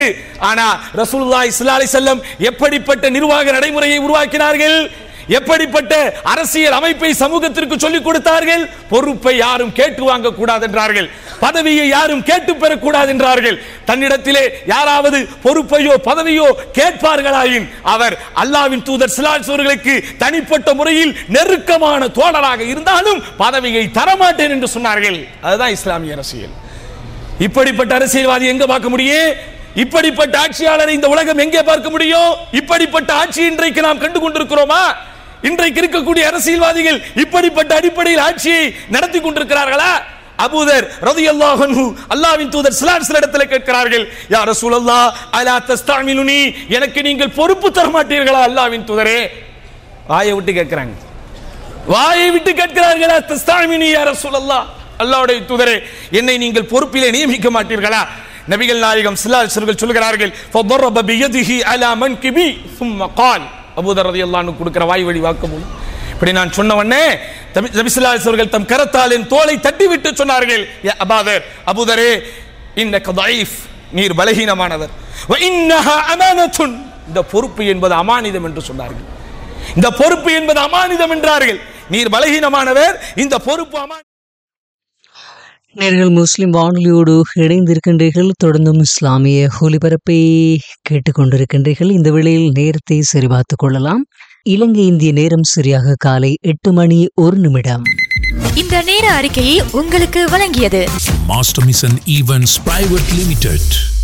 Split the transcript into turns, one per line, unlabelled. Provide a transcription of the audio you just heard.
ஆனா ரசூலுல்லாஹி ஸல்லல்லாஹு அலைஹி வஸல்லம் எப்படிப்பட்ட நிர்வாக நடைமுறையை உருவாக்கினார்கள் எப்படிப்பட்ட அரசியல் அமைப்பை சமூகத்திற்கு சொல்லிக் கொடுத்தார்கள் பொறுப்பை யாரும் கேட்டு வாங்க கூடாது என்றார்கள் பதவியை யாரும் கேட்டு பெறக்கூடாது என்றார்கள் தன்னிடத்திலே யாராவது பொறுப்பையோ பதவியோ கேட்பார்களாயின் அவர் அல்லாவின் தூதர் சிலாஸ் அவர்களுக்கு தனிப்பட்ட முறையில் நெருக்கமான தோழராக இருந்தாலும் பதவியை தரமாட்டேன் என்று சொன்னார்கள் அதுதான் இஸ்லாமிய அரசியல் இப்படிப்பட்ட அரசியல்வாதி எங்க பார்க்க முடியும் இப்படிப்பட்ட ஆட்சியாளரை இந்த உலகம் எங்கே பார்க்க முடியும் இப்படிப்பட்ட ஆட்சி இன்றைக்கு நாம் கண்டு கொண்டிருக்கிறோமா இன்றைக்கு இருக்கக்கூடிய அரசியல்வாதிகள் இப்படிப்பட்ட அடிப்படையில் ஆட்சியை நடத்தி கொண்டிருக்கிறார்களா அபூதர் ரலியல்லாஹு அன்ஹு அல்லாஹ்வின் தூதர் ஸல்லல்லாஹு அலைஹி இடத்துல கேட்கிறார்கள் யா ரசூலல்லாஹ் அலா தஸ்தஅமிலுனி எனக்கு நீங்கள் பொறுப்பு தர மாட்டீர்களா அல்லாஹ்வின் தூதரே வாயை விட்டு கேட்கிறாங்க வாயை விட்டு கேட்கிறார்களா தஸ்தாமினி யா ரசூலல்லாஹ் அல்லாஹ்வுடைய தூதரே என்னை நீங்கள் பொறுப்பிலே நியமிக்க மாட்டீர்களா நபிகள் நாயகம் ஸல்லல்லாஹு அலைஹி வஸல்லம் சொல்கிறார்கள் ஃபضرب بيده على منكبي ثم قال அபூதர் ரலியல்லாஹு அன்ஹு கொடுக்கிற வாய் வழி வாக்குமூலம் இப்படி நான் சொன்ன உடனே நபி- நபி ஸல்லல்லாஹு அலைஹி அவர்கள் தம் கரத்தால் என் தோலை தட்டி விட்டு சொன்னார்கள் யா அபாதர் அபூதரே இன்னக ضعيف நீர் பலகீனமானவர் வ இன்னஹா அமானத்துன் இந்த பொறுப்பு என்பது அமானிதம் என்று சொன்னார்கள் இந்த பொறுப்பு என்பது அமானிதம் என்றார்கள் நீர் பலகீனமானவர் இந்த பொறுப்பு அமானிதம்
நேர்கள் முஸ்லிம் வானொலியோடு இணைந்திருக்கின்றீர்கள் தொடர்ந்தும் இஸ்லாமிய ஒலிபரப்பை கேட்டுக்கொண்டிருக்கின்றீர்கள் இந்த வேளையில் நேரத்தை சரிபார்த்துக் கொள்ளலாம் இலங்கை இந்திய நேரம் சரியாக காலை எட்டு மணி ஒரு நிமிடம்
இந்த நேர அறிக்கையை உங்களுக்கு வழங்கியது
Master Mission Events Private Limited.